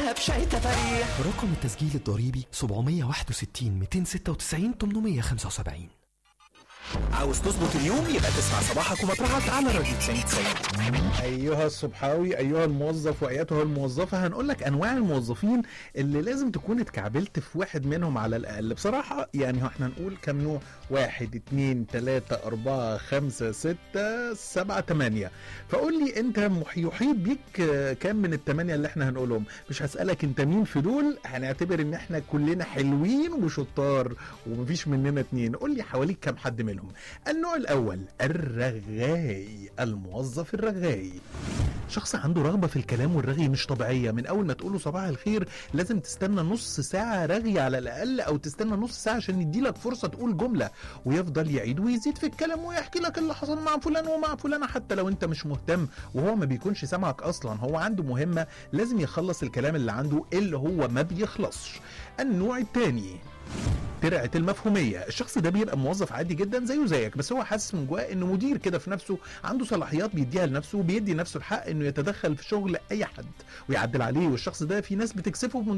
دهب شاي تفاريح رقم التسجيل الضريبي 761 296 875 عاوز تظبط اليوم يبقى تسمع صباحك ومطرحك على راديو 90 ايها الصبحاوي ايها الموظف وايتها الموظفه هنقول لك انواع الموظفين اللي لازم تكون اتكعبلت في واحد منهم على الاقل بصراحه يعني هو احنا نقول كام نوع واحد اتنين تلاته اربعه خمسه سته سبعه تمانيه فقول لي انت مح- يحيط بيك آه، كام من التمانيه اللي احنا هنقولهم مش هسالك انت مين في دول هنعتبر ان احنا كلنا حلوين وشطار ومفيش مننا اتنين قول لي حواليك كام حد منهم النوع الاول الرغاي الموظف الرغاي شخص عنده رغبة في الكلام والرغي مش طبيعية من أول ما تقوله صباح الخير لازم تستنى نص ساعة رغي على الأقل أو تستنى نص ساعة عشان يديلك فرصة تقول جملة ويفضل يعيد ويزيد في الكلام ويحكي لك اللي حصل مع فلان ومع فلانة حتى لو أنت مش مهتم وهو ما بيكونش سامعك أصلا هو عنده مهمة لازم يخلص الكلام اللي عنده اللي هو ما بيخلصش النوع التاني ترعه المفهوميه الشخص ده بيبقى موظف عادي جدا زيه زيك بس هو حاسس من جواه انه مدير كده في نفسه عنده صلاحيات بيديها لنفسه وبيدي نفسه الحق انه يتدخل في شغل اي حد ويعدل عليه والشخص ده في ناس بتكسفه من